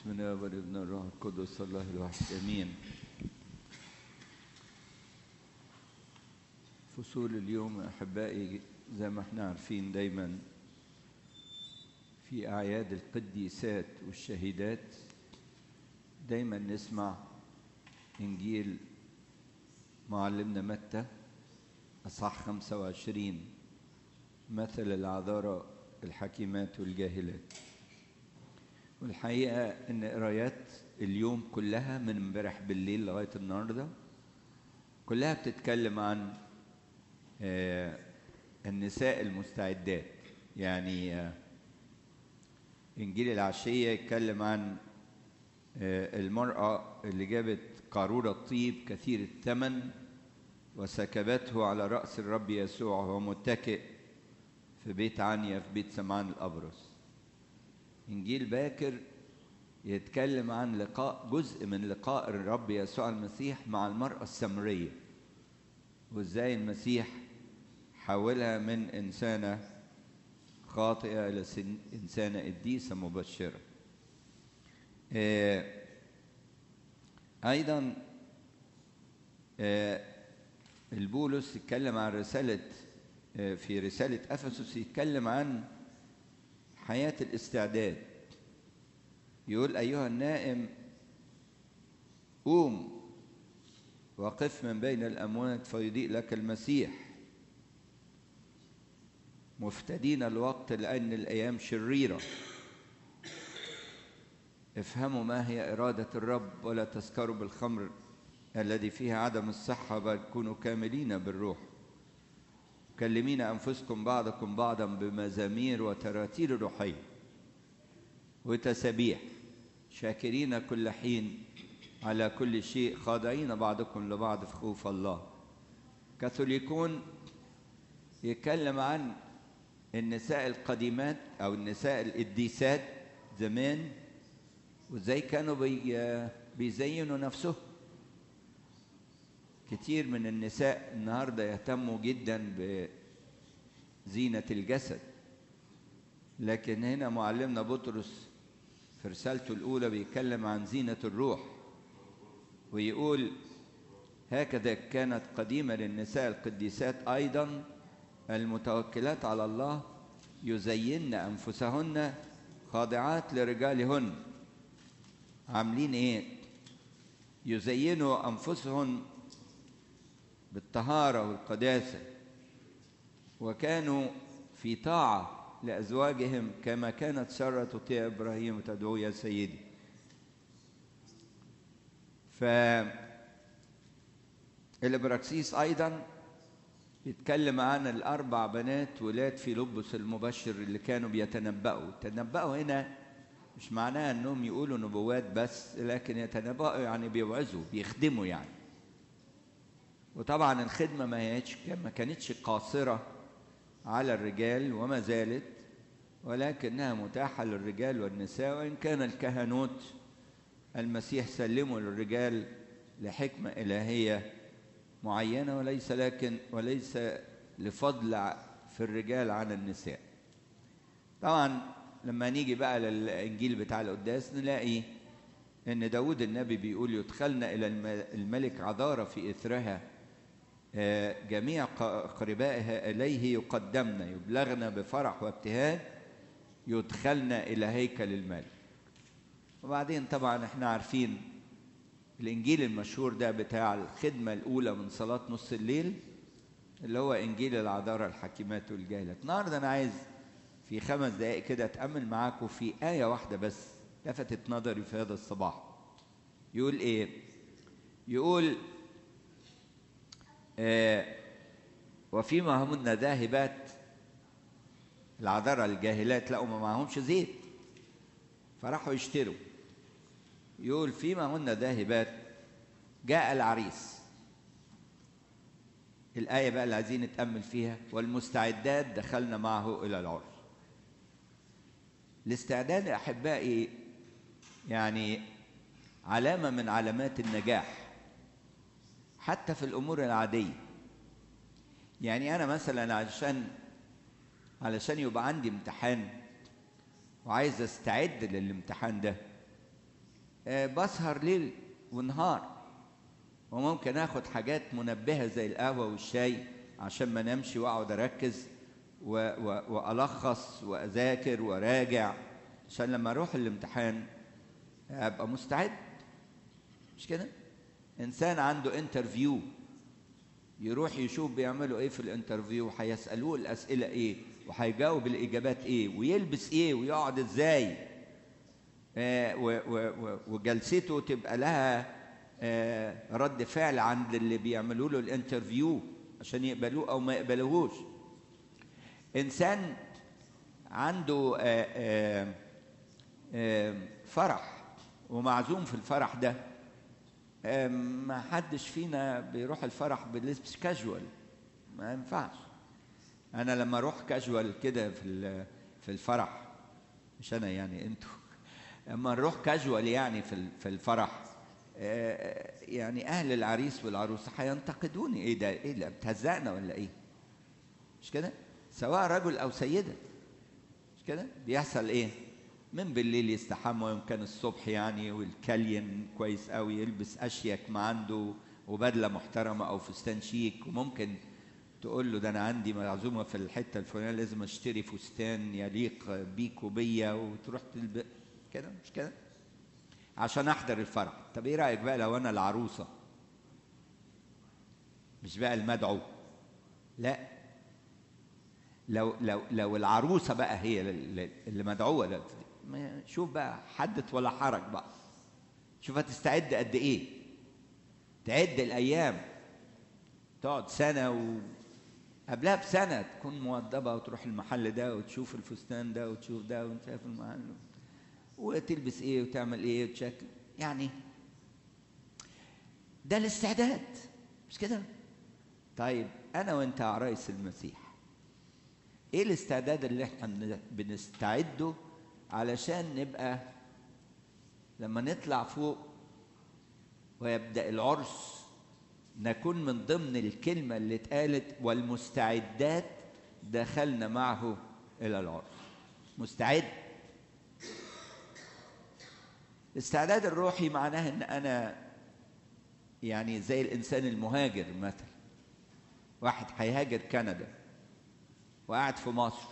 بسم الله والابن الروح القدس الله الواحد امين فصول اليوم احبائي زي ما احنا عارفين دايما في اعياد القديسات والشهيدات دايما نسمع انجيل معلمنا متى اصح 25 مثل العذارى الحكيمات والجاهلات والحقيقه ان قرايات اليوم كلها من امبارح بالليل لغايه النهارده كلها بتتكلم عن آه النساء المستعدات يعني آه انجيل العشيه يتكلم عن آه المراه اللي جابت قاروره طيب كثير الثمن وسكبته على راس الرب يسوع وهو متكئ في بيت عنيا في بيت سمعان الابرص انجيل باكر يتكلم عن لقاء جزء من لقاء الرب يسوع المسيح مع المراه السمريه وازاي المسيح حولها من انسانه خاطئه الى انسانه قديسه مبشره آه ايضا آه البولس يتكلم عن رساله آه في رساله افسس يتكلم عن حياه الاستعداد يقول ايها النائم قوم وقف من بين الاموات فيضيء لك المسيح مفتدين الوقت لان الايام شريره افهموا ما هي اراده الرب ولا تسكروا بالخمر الذي فيها عدم الصحه بل كونوا كاملين بالروح مكلمين انفسكم بعضكم بعضا بمزامير وتراتيل روحيه وتسابيح شاكرين كل حين على كل شيء خاضعين بعضكم لبعض في خوف الله كاثوليكون يتكلم عن النساء القديمات او النساء القديسات زمان وازاي كانوا بي بيزينوا نفسهم كتير من النساء النهارده يهتموا جدا بزينة الجسد لكن هنا معلمنا بطرس في رسالته الأولى بيتكلم عن زينة الروح ويقول هكذا كانت قديمة للنساء القديسات أيضا المتوكلات على الله يزين أنفسهن خاضعات لرجالهن عاملين إيه؟ يزينوا أنفسهن بالطهارة والقداسة وكانوا في طاعة لأزواجهم كما كانت سارة تطيع إبراهيم تدعو يا سيدي ف الابراكسيس أيضا بيتكلم عن الأربع بنات ولاد في لبس المبشر اللي كانوا بيتنبأوا تنبأوا هنا مش معناها أنهم يقولوا نبوات بس لكن يتنبأوا يعني بيوعظوا بيخدموا يعني وطبعا الخدمة ما هيش ما كانتش قاصرة على الرجال وما زالت ولكنها متاحة للرجال والنساء وإن كان الكهنوت المسيح سلمه للرجال لحكمة إلهية معينة وليس لكن وليس لفضل في الرجال عن النساء طبعا لما نيجي بقى للإنجيل بتاع القداس نلاقي إن داود النبي بيقول يدخلنا إلى الملك عذارى في إثرها جميع قربائها إليه يقدمنا يبلغنا بفرح وابتهاج يدخلنا إلى هيكل الملك وبعدين طبعا احنا عارفين الإنجيل المشهور ده بتاع الخدمة الأولى من صلاة نص الليل اللي هو إنجيل العذارى الحكيمات والجاهلات النهارده أنا عايز في خمس دقائق كده أتأمل معاكم في آية واحدة بس لفتت نظري في هذا الصباح يقول إيه؟ يقول آه وفيما هن ذاهبات العذارى الجاهلات لقوا ما معهمش زيت فراحوا يشتروا يقول فيما هن ذاهبات جاء العريس الآية بقى اللي عايزين نتأمل فيها والمستعدات دخلنا معه إلى العرس الاستعداد أحبائي يعني علامة من علامات النجاح حتى في الامور العاديه يعني انا مثلا علشان علشان يبقى عندي امتحان وعايز استعد للامتحان ده آه، بسهر ليل ونهار وممكن اخد حاجات منبهه زي القهوه والشاي عشان ما نمشي واقعد اركز و و والخص واذاكر وراجع عشان لما اروح الامتحان ابقى مستعد مش كده انسان عنده انترفيو يروح يشوف بيعملوا ايه في الانترفيو وهيسالوه الاسئله ايه وهيجاوب الاجابات ايه ويلبس ايه ويقعد ازاي آه و و و وجلسته تبقى لها آه رد فعل عند اللي بيعملوا له الانترفيو عشان يقبلوه او ما يقبلوهوش انسان عنده آه آه آه فرح ومعزوم في الفرح ده آه ما حدش فينا بيروح الفرح بلبس كاجوال ما ينفعش انا لما اروح كاجوال كده في ال- في الفرح مش انا يعني انتوا لما نروح كاجوال يعني في ال- في الفرح آه، يعني اهل العريس والعروسه هينتقدوني ايه ده ايه ده بتهزقنا ولا ايه مش كده سواء رجل او سيده مش كده بيحصل ايه من بالليل يستحمى يمكن الصبح يعني والكلين كويس قوي يلبس اشيك ما عنده وبدله محترمه او فستان شيك وممكن تقول له ده انا عندي معزومه في الحته الفلانيه لازم اشتري فستان يليق بيك وبيا وتروح تلبس كده مش كده عشان احضر الفرح طب ايه رايك بقى لو انا العروسه مش بقى المدعو لا لو لو لو العروسه بقى هي اللي اللي مدعوه لا، ما- شوف بقى حدث ولا حرج بقى شوف هتستعد قد ايه تعد الايام تقعد سنه و قبلها بسنه تكون موضبه وتروح المحل ده وتشوف الفستان ده وتشوف ده وانت في المحل وتلبس ايه وتعمل ايه وتشكل يعني ده الاستعداد مش كده طيب انا وانت عرايس المسيح ايه الاستعداد اللي احنا بن- بنستعده علشان نبقى لما نطلع فوق ويبدا العرس نكون من ضمن الكلمه اللي اتقالت والمستعدات دخلنا معه الى العرس مستعد الاستعداد الروحي معناه ان انا يعني زي الانسان المهاجر مثلا واحد هيهاجر كندا وقاعد في مصر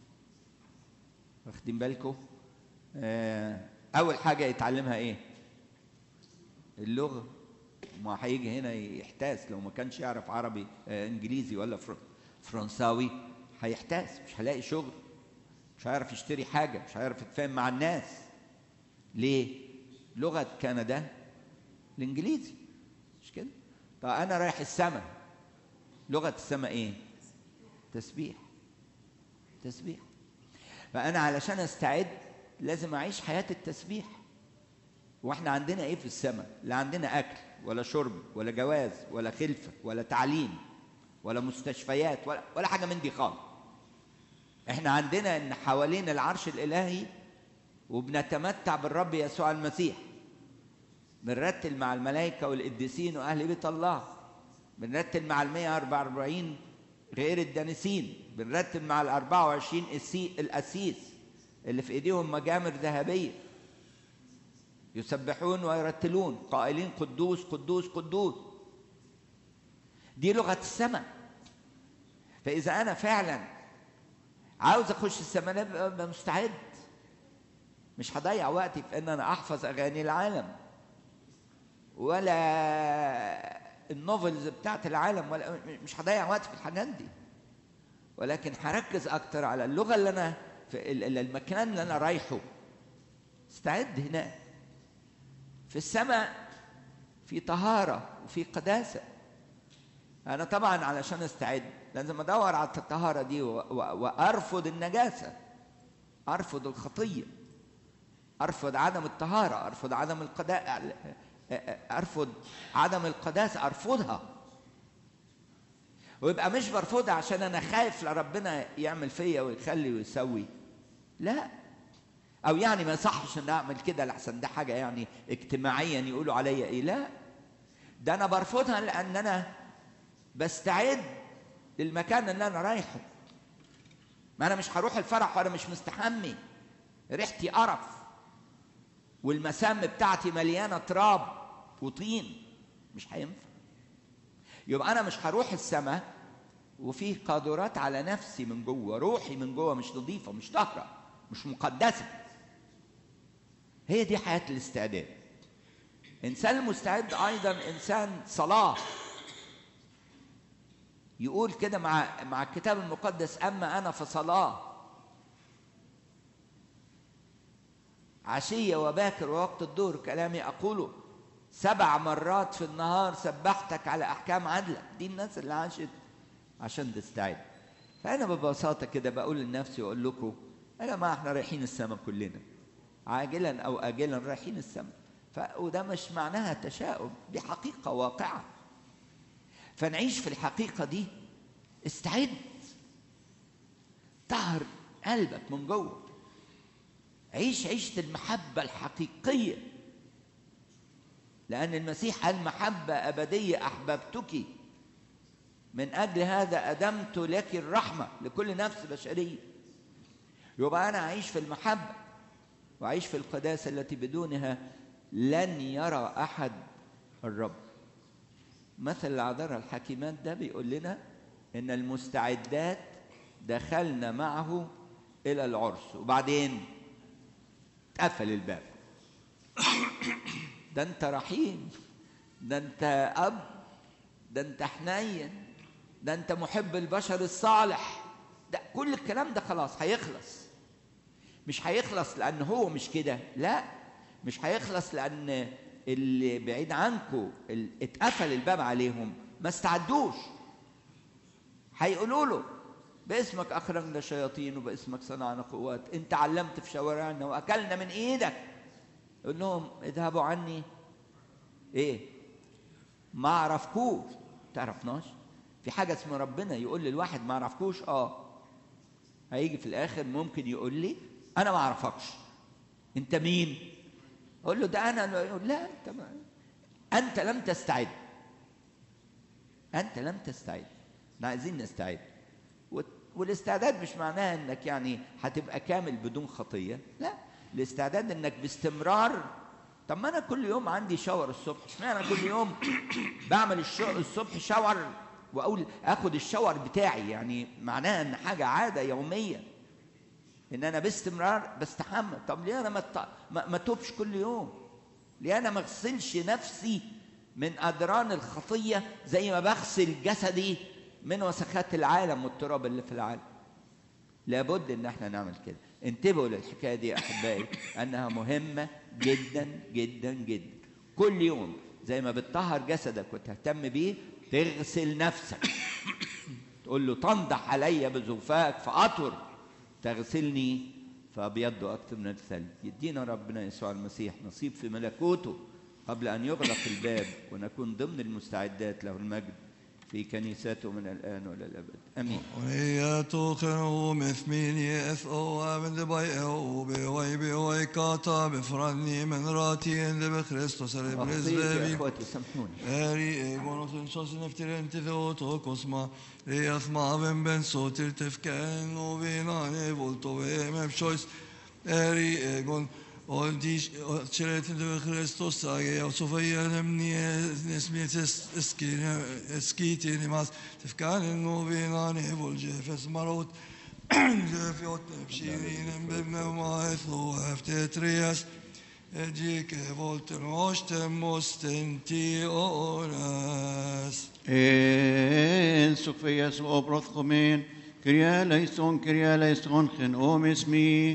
واخدين بالكم آه اول حاجه يتعلمها ايه اللغه ما هيجي هنا يحتاس لو ما كانش يعرف عربي آه انجليزي ولا فر- فرنساوي هيحتاس مش هيلاقي شغل مش هيعرف يشتري حاجه مش هيعرف يتفاهم مع الناس ليه لغه كندا الانجليزي مش كده طب انا رايح السماء لغه السماء ايه تسبيح تسبيح فانا علشان استعد لازم اعيش حياه التسبيح واحنا عندنا ايه في السماء لا عندنا اكل ولا شرب ولا جواز ولا خلفه ولا تعليم ولا مستشفيات ولا ولا حاجه من دي خالص احنا عندنا ان حوالين العرش الالهي وبنتمتع بالرب يسوع المسيح بنرتل مع الملائكه والقديسين واهل بيت الله بنرتل مع ال 144 غير الدانسين بنرتل مع ال 24 السي- الاسيس اللي في ايديهم مجامر ذهبيه يسبحون ويرتلون قائلين قدوس قدوس قدوس دي لغه السماء فاذا انا فعلا عاوز اخش السماء أنا ابقى مستعد مش هضيع وقتي في ان انا احفظ اغاني العالم ولا النوفلز بتاعت العالم ولا مش هضيع وقت في الحاجات دي ولكن هركز اكتر على اللغه اللي انا في ال- ال- المكان اللي انا رايحه استعد هناك في السماء في طهاره وفي قداسه انا طبعا علشان استعد لازم ادور على الطهاره دي و- و- وارفض النجاسه ارفض الخطيه ارفض عدم الطهاره ارفض عدم القداء ارفض عدم القداسه ارفضها ويبقى مش برفضها عشان انا خايف لربنا يعمل فيا ويخلي ويسوي لا او يعني ما يصحش ان اعمل كده لحسن ده حاجه يعني اجتماعيا يقولوا عليا ايه لا ده انا برفضها لان انا بستعد للمكان اللي انا رايحه ما انا مش هروح الفرح وانا مش مستحمي ريحتي قرف والمسام بتاعتي مليانه تراب وطين مش هينفع يبقى انا مش هروح السماء وفيه قادرات على نفسي من جوه روحي من جوه مش نظيفه مش طاهره مش مقدسه هي دي حياه الاستعداد انسان المستعد ايضا انسان صلاه يقول كده مع مع الكتاب المقدس اما انا فصلاه عشيه وباكر ووقت الظهر كلامي اقوله سبع مرات في النهار سبحتك على احكام عدلك دي الناس اللي عاشت عشان تستعد فانا ببساطه كده بقول لنفسي واقول لكم يا جماعه احنا رايحين السماء كلنا عاجلا او اجلا رايحين السماء ف... وده مش معناها تشاؤم دي حقيقه واقعه فنعيش في الحقيقه دي استعد طهر قلبك من جوه عيش عيشه المحبه الحقيقيه لان المسيح قال محبه ابديه احببتك من اجل هذا ادمت لك الرحمه لكل نفس بشريه يبقى انا اعيش في المحبه واعيش في القداسه التي بدونها لن يرى احد الرب مثل العذراء الحكيمات ده بيقول لنا ان المستعدات دخلنا معه الى العرس وبعدين اتقفل الباب ده انت رحيم ده انت اب ده انت حنين ده انت محب البشر الصالح ده كل الكلام ده خلاص هيخلص مش هيخلص لان هو مش كده لا مش هيخلص لان اللي بعيد عنكم اتقفل الباب عليهم ما استعدوش هيقولوا له باسمك اخرجنا الشياطين وباسمك صنعنا قوات انت علمت في شوارعنا واكلنا من ايدك يقول لهم اذهبوا عني ايه ما عرفكوش تعرفناش في حاجه اسمها ربنا يقول للواحد ما عرفكوش اه هيجي في الاخر ممكن يقول لي انا ما اعرفكش انت مين اقول له ده انا يقول لا انت ما انت لم تستعد انت لم تستعد احنا عايزين نستعد والاستعداد مش معناها انك يعني هتبقى كامل بدون خطيه لا الاستعداد انك باستمرار طب ما انا كل يوم عندي شاور الصبح اشمعنى كل يوم بعمل الصبح شاور واقول اخد الشاور بتاعي يعني معناها ان حاجه عاده يوميه ان انا باستمرار بستحمى طب ليه انا ما ما توبش كل يوم ليه انا ما اغسلش نفسي من ادران الخطيه زي ما بغسل جسدي من وسخات العالم والتراب اللي في العالم لابد ان احنا نعمل كده انتبهوا للحكايه دي يا احبائي انها مهمه جدا جدا جدا كل يوم زي ما بتطهر جسدك وتهتم بيه تغسل نفسك تقول له تنضح علي بزوفاك فاطهر تغسلني فابيض اكثر من الثلج يدينا ربنا يسوع المسيح نصيب في ملكوته قبل ان يغلق الباب ونكون ضمن المستعدات له المجد في كنيسته من الآن وإلى الأبد أمين وياتوخنو مثميني اث او من دبي او بوي بوي كاتا بفرني من راتي ان بخريستوس أخطيت يا ريبريزبي إخوتي سامحوني اري ايغونوس انشاس نفتر انتفو توكوسما ريثما بن بن صوتر تفكن وبيناني بولتو مبشويس اري ايغون Oldiş, çeretinde Hristos sage, och så får jag nämligen nesmites eskine, eskite nimas, tefkanen och vinan i volje, fes marot, Löfjot nebshirinen bemmaeth och efter trias, Edjike volten osten mosten ti oras. En Sofia så brott kom in. Kyria leison, Kyria leison, gen om is mi.